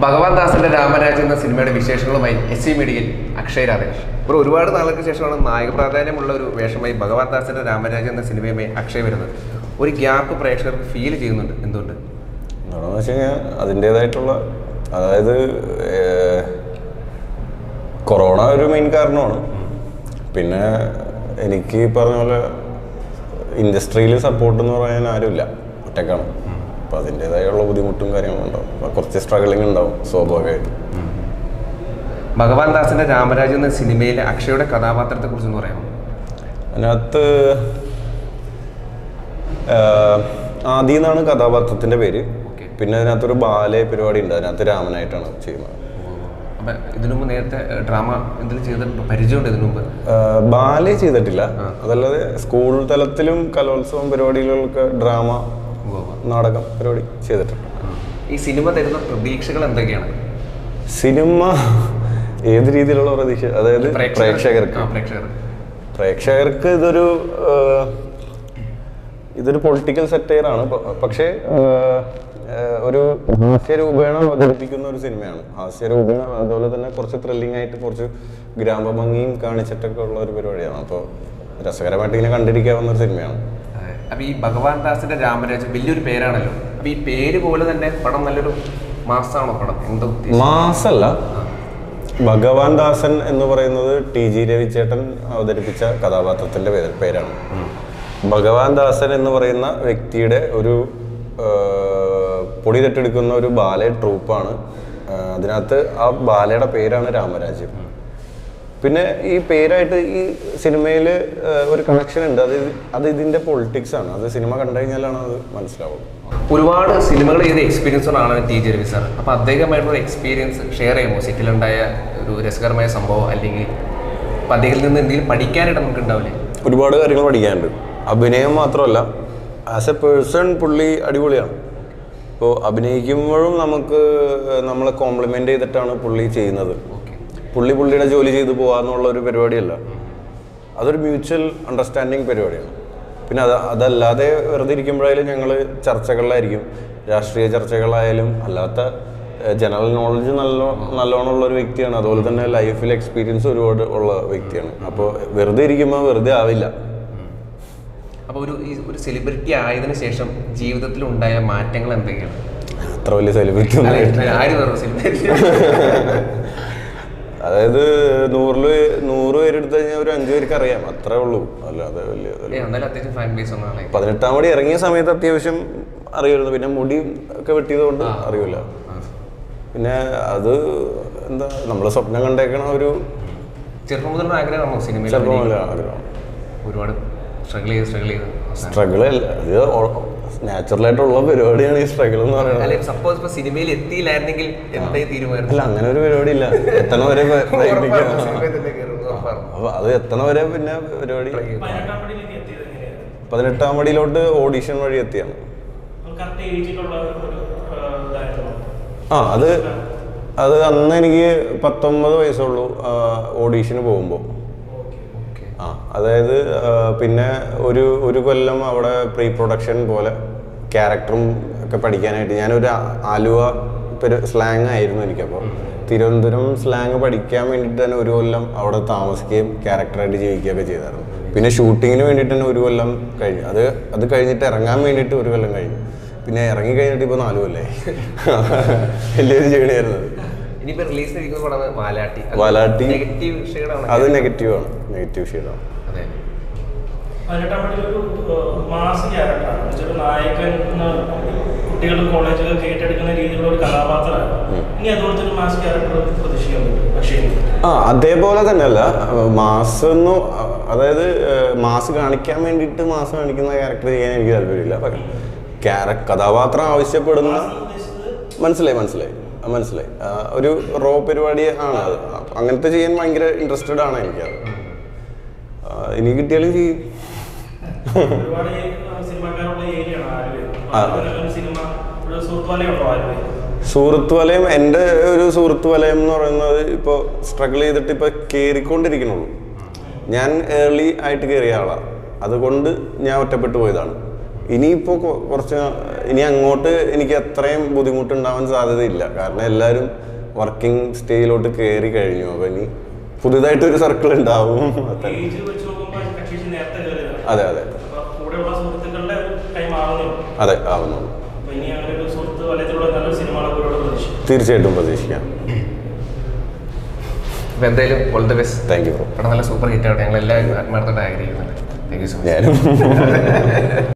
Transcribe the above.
ഭഗവാൻ ദാസിന്റെ രാമരാജ് എന്ന സിനിമയുടെ വിശേഷങ്ങളുമായി എസ് സി മീഡിയയിൽ അക്ഷയ് രാധേഷ് ഇപ്പോൾ ഒരുപാട് നാളുകൾക്ക് ശേഷമാണ് നായക പ്രാധാന്യമുള്ള ഒരു വേഷമായി ഭഗവാൻ ദാസിന്റെ രാമരാജ് എന്ന സിനിമയുമായി അക്ഷയ് വരുന്നത് ഒരു ഗ്യാപ്പ് പ്രേക്ഷകർക്ക് ഫീൽ ചെയ്യുന്നുണ്ട് എന്തുകൊണ്ട് എന്താണെന്ന് വെച്ച് കഴിഞ്ഞാൽ അതിൻ്റേതായിട്ടുള്ള അതായത് ഏഹ്, കൊറോണ ഒരു മെയിൻ കാരണമാണ് പിന്നെ എനിക്ക് ഈ പറഞ്ഞ പോലെ ഇൻഡസ്ട്രിയിൽ സപ്പോർട്ട് എന്ന് പറയാൻ ആരുമില്ല ഒറ്റക്കാണ് അപ്പോൾ അതിൻ്റേതായുള്ള ബുദ്ധിമുട്ടും കാര്യങ്ങളും ഉണ്ടാവും അപ്പോൾ കുറച്ച് സ്ട്രഗിളിങ് ഉണ്ടാവും സ്വാഭാവികമായിട്ടും ഭഗവാൻ ദാസിന്റെ രാമരാജ് എന്ന സിനിമയിലെ അക്ഷയുടെ കഥാപാത്രത്തെ കുറിച്ച് പറയാമോ അതിനകത്ത് ആഹ്, ആദി എന്നാണ് കഥാപാത്രത്തിൻ്റെ പേര് ഓക്കെ പിന്നെ അതിനകത്തൊരു ബാലെ പരിപാടി ഉണ്ട് അതിനകത്ത് രാമനായിട്ടാണ് ചെയ്യുന്നത് അപ്പം ഇതിനു മുമ്പ് നേരത്തെ ഡ്രാമ എന്തെങ്കിലും ചെയ്തിട്ടുണ്ടോ പരിചയമുണ്ട് ഇതിനു മുമ്പ് ആഹ് ബാലെ ചെയ്തിട്ടില്ല അതല്ലാതെ സ്കൂൾ തലത്തിലും കലോത്സവം പരിപാടികളിലൊക്കെ ഡ്രാമ നാടകം പരിപാടി ചെയ്തിട്ടുണ്ട് ഈ സിനിമ തരുന്ന പ്രതീക്ഷകൾ എന്തൊക്കെയാണ് സിനിമ ഏത് രീതിയിലുള്ള പ്രതീക്ഷ അതായത് പ്രേക്ഷകർക്ക് ആ, പ്രേക്ഷകർക്ക് പ്രേക്ഷകർക്ക് ഇതൊരു ആഹ്, ഇതൊരു പൊളിറ്റിക്കൽ സെറ്റയറാണ് പക്ഷേ ആഹ്, ആഹ്, ഒരു ഹാസ്യരൂപേണ അവതരിപ്പിക്കുന്ന ഒരു സിനിമയാണ് ഹാസ്യരൂപേണ അതുപോലെ തന്നെ കുറച്ച് ത്രില്ലിംഗ് ആയിട്ട് കുറച്ച് ഗ്രാമഭംഗിയും കാണിച്ചിട്ടൊക്കെ ഉള്ള ഒരു പരിപാടിയാണ് അപ്പോൾ രസകരമായിട്ട് ഇങ്ങനെ കണ്ടിരിക്കാവുന്ന ഒരു സിനിമയാണ് അതെ. അപ്പൊ ഈ ഭഗവാൻ ദാസിന്റെ രാമരാജ് വലിയൊരു പേരാണല്ലോ അപ്പൊ ഈ പേര് പോലെ തന്നെ പടം നല്ലൊരു മാസാണോ പടം എന്താ ഉദ്ദേശം മാസല്ല ഭഗവാൻ ദാസൻ എന്ന് പറയുന്നത് ടി ജി രവിചേട്ടൻ അവതരിപ്പിച്ച കഥാപാത്രത്തിന്റെ പേര് പേരാണ് ഭഗവാൻ ദാസൻ എന്ന് പറയുന്ന വ്യക്തിയുടെ ഒരു ആ, പൊടി തെറ്റെടുക്കുന്ന ഒരു ബാലെ ട്രൂപ്പാണ് ആ, അതിനകത്ത് ആ ബാലയുടെ പേരാണ് രാമരാജ്യം പിന്നെ ഈ പേരായിട്ട് ഈ സിനിമയിൽ ഒരു കണക്ഷൻ ഉണ്ട് അത് ഇത്- അത് ഇതിന്റെ പൊളിറ്റിക്സ് ആണ് അത് സിനിമ കണ്ടു കഴിഞ്ഞാലാണ് അത് മനസ്സിലാവുള്ളൂ ഒരുപാട് സിനിമകൾ ചെയ്ത എക്സ്പീരിയൻസ് ഉള്ള ആളാണ് ടി ജെ രവി സാർ അപ്പൊ അദ്ദേഹമായിട്ടുള്ള എക്സ്പീരിയൻസ് ഷെയർ ചെയ്യുമോ സെറ്റിലുണ്ടായ ഒരു രസകരമായ സംഭവം അല്ലെങ്കിൽ അപ്പൊ അദ്ദേഹത്തിൽ നിന്ന് എന്തെങ്കിലും പഠിക്കാനായിട്ട് നമുക്ക് ഉണ്ടാവില്ലേ ഒരുപാട് കാര്യങ്ങൾ പഠിക്കാനുണ്ട് അഭിനയം മാത്രമല്ല ആസ് എ പേഴ്സൺ പുള്ളി അടിപൊളിയാണ് ഇപ്പോൾ അഭിനയിക്കുമ്പോഴും നമുക്ക് നമ്മളെ കോംപ്ലിമെൻ്റ് ചെയ്തിട്ടാണ് പുള്ളി ചെയ്യുന്നത് ഓക്കെ പുള്ളി പുള്ളിയുടെ ജോലി ചെയ്തു പോകാന്നുള്ള ഒരു പരിപാടിയല്ല അതൊരു മ്യൂച്വൽ അണ്ടർസ്റ്റാൻഡിങ് പരിപാടിയാണ് പിന്നെ അത് അതല്ലാതെ വെറുതെ ഇരിക്കുമ്പോഴായാലും ഞങ്ങൾ ചർച്ചകളിലായിരിക്കും രാഷ്ട്രീയ ചർച്ചകളായാലും അല്ലാത്ത ജനറൽ നോളജ് നല്ല നല്ലോണം ഉള്ള ഒരു വ്യക്തിയാണ് അതുപോലെ തന്നെ ലൈഫിൽ എക്സ്പീരിയൻസ് ഒരുപാട് ഉള്ള വ്യക്തിയാണ് അപ്പോൾ വെറുതെ ഇരിക്കുമ്പോൾ വെറുതെ ആവില്ല അപ്പൊ ഒരു ഈ ഒരു സെലിബ്രിറ്റി ആയതിനു ശേഷം ജീവിതത്തിൽ ഉണ്ടായ മാറ്റങ്ങൾ എന്തൊക്കെയാണ് അത്ര വലിയ സെലിബ്രിറ്റി ഒന്നും അല്ല, ആര് പറഞ്ഞു സെലിബ്രിറ്റി അതായത് നൂറില് നൂറ് പേരെടുത്ത് കഴിഞ്ഞാൽ ഒരു അഞ്ചു പേർക്ക് അറിയാം അത്രേ ഉള്ളൂ അല്ലാതെ വലിയ ഏ, എന്നാലും അത്യാവശ്യം ഫാൻ ബേസ് ഒന്നാണ് പതിനെട്ടാം മടി ഇറങ്ങിയ സമയത്ത് അത്യാവശ്യം അറിയുമായിരുന്നു പിന്നെ മുടി ഒക്കെ വെട്ടിയത് കൊണ്ട് അറിയില്ല പിന്നെ അത് എന്താ നമ്മൾ സ്വപ്നം കണ്ടേക്കണ ഒരു ചെറുപ്പം മുതലുള്ള ആഗ്രഹമാണോ സിനിമയിൽ ചെറുപ്പം അഭിനയിക്കാൻ? മുതലേ ആഗ്രഹം ഒരുപാട് സ്ട്രഗിൾ ചെയ്ത് സ്ട്രഗിൾ ചെയ്ത് അവസാനം സ്ട്രഗിൾ അല്ല ഇത് നാച്ചുറൽ ആയിട്ടുള്ള പരിപാടിയാണ് ഈ സ്ട്രഗിൾ എന്ന് പറയുന്നത് അല്ലെ സപ്പോസ് ഇപ്പൊ സിനിമയിൽ എത്തിയില്ലായിരുന്നെങ്കിൽ എന്തായി തീരുമാനം അല്ല അങ്ങനെ ഒരു പരിപാടി ഇല്ല എത്തണ വരെ പ- പ്രയത്നിക്കാം സിനിമയിൽ തന്നെ കയറുന്നു ഉറപ്പാണ്. അപ്പൊ അത് എത്തണ വരെ പിന്നെ പരിപാടി പതിനെട്ടാം പടിയിലേക്ക് എത്തിയത് എങ്ങനെയായിരുന്നു പതിനെട്ടാം മടിയിലോട്ട് ഓഡീഷൻ വഴി എത്തിയാണ് കറക്റ്റ് ഏജിലുള്ള ഒരു ആ, ഇതായിരുന്നു ആ അത് അത് അന്ന് എനിക്ക് പത്തൊമ്പത് വയസ്സുള്ളൂ ഓഡീഷന് പോകുമ്പോൾ ഓക്കെ ആ അതായത് ആ, പിന്നെ ഒരു ഒരു കൊല്ലം അവിടെ പ്രീ പ്രൊഡക്ഷൻ പോലെ ക്യാരക്ടറും ഒക്കെ പഠിക്കാനായിട്ട് ഞാനൊരു ആ- ആലുവ സ്ലാങ് ആയിരുന്നു എനിക്കപ്പോൾ തിരുവനന്തപുരം സ്ലാങ് പഠിക്കാൻ വേണ്ടിയിട്ട് തന്നെ ഒരു കൊല്ലം അവിടെ താമസിക്കുകയും ക്യാരക്ടറായിട്ട് ജീവിക്കുകയൊക്കെ ചെയ്തായിരുന്നു പിന്നെ ഷൂട്ടിങ്ങിന് വേണ്ടിയിട്ട് തന്നെ ഒരു കൊല്ലം കഴിഞ്ഞു അത് അത് കഴിഞ്ഞിട്ട് ഇറങ്ങാൻ വേണ്ടിയിട്ട് ഒരു കൊല്ലം കഴിഞ്ഞു പിന്നെ ഇറങ്ങി കഴിഞ്ഞിട്ട് ഇപ്പോൾ നാല് കൊല്ലമായി വലിയൊരു ജേണിയായിരുന്നു അത്. ഇനിയിപ്പോ റിലീസിന് ഇരിക്കുന്ന പടമാണ് വാലാട്ടി വാലാട്ടി. നെഗറ്റീവ് ഷെയ്ഡാണ് അത് നെഗറ്റീവാണ് നെഗറ്റീവ് ഷെയ്ഡാണ് അതെ പതിനെട്ടാം പടിയിൽ ഒരു മാസ് ക്യാരക്ടറാണ് ഒരു നായകൻ എന്ന കുട്ടികൾ കോളേജുകൾ ഏറ്റെടുക്കുന്ന രീതിയിലുള്ള ഒരു കഥാപാത്രമാണ് ഇനി അതുപോലത്തെ ഒരു മാസ് ക്യാരക്ടർ പ്രതീക്ഷിക്കാൻ പറ്റും പക്ഷേ ആ അതേപോലെ തന്നെയല്ല മാസ് എന്ന് അതായത് ഏഹ്, മാസ് കാണിക്കാൻ വേണ്ടിയിട്ട് മാസ് കാണിക്കുന്ന ക്യാരക്ടർ ചെയ്യാൻ എനിക്ക് താല്പര്യമില്ല പക്ഷേ ക്യാര കഥാപാത്രം ആവശ്യപ്പെടുന്ന മനസ്സിലായി മനസ്സിലായി ആ, മനസ്സിലായി ആ, ഒരു റോ പരിപാടി ആണ് അത് അപ്പൊ അങ്ങനത്തെ ചെയ്യാൻ ഭയങ്കര ഇൻട്രസ്റ്റഡ് ആണ് എനിക്കത് ആ, ഇനി കിട്ടിയാലും ചെയ്യും ഒരുപാട് സിനിമാക്കാരുള്ള ഏരിയയാണ് ആലുവ ആ. അതുപോലെ ഒരു സിനിമ ഒരു സുഹൃത്തുവലയുണ്ടോ ആലുവ സുഹൃത്ത് വലയം എൻ്റെ ഒരു സുഹൃത്ത് വലയം എന്ന് പറയുന്നത് ഇപ്പോൾ സ്ട്രഗിൾ ചെയ്തിട്ട് ഇപ്പോൾ കയറിക്കൊണ്ടിരിക്കണുള്ളൂ ഞാൻ ഏർലി ആയിട്ട് കയറിയ ആളാണ് അതുകൊണ്ട് ഞാൻ ഒറ്റപ്പെട്ടു പോയതാണ് ഇനിയിപ്പോൾ കുറച്ച് ഇനി അങ്ങോട്ട് എനിക്ക് അത്രയും ബുദ്ധിമുട്ടുണ്ടാവാൻ സാധ്യതയില്ല കാരണം എല്ലാവരും വർക്കിംഗ് സ്റ്റേജിലോട്ട് കയറി കഴിഞ്ഞു അപ്പൊ ഇനി പുതുതായിട്ടൊരു സർക്കിൾ ഉണ്ടാവും അത്ര ഏജ് വെച്ച് നോക്കുമ്പോൾ കക്ഷീഷ് നേരത്തെ കയറിയതാണ് അതെ അതെ അപ്പൊ കൂടെയുള്ള സുഹൃത്തുക്കളുടെ ഒരു ടൈം ആവുന്നുള്ളൂ അതെ ആവുന്നുള്ളൂ അപ്പൊ ഇനി അങ്ങനെ ഒരു സുഹൃത്ത് വലയത്തിലൂടെ നല്ലൊരു സിനിമകളൊക്കെ ഒരുപാട് പ്രതീക്ഷിക്കും തീർച്ചയായിട്ടും പ്രതീക്ഷിക്കാം അപ്പോൾ എന്തായാലും all the best thank you bro പടം നല്ല സൂപ്പർ ഹിറ്റ് ആവട്ടെ ഞങ്ങൾ എല്ലാവരും ആത്മാർത്ഥമായിട്ട് ആഗ്രഹിക്കുന്നുണ്ട് താങ്ക് യു സോ മച്ച് ഞാനും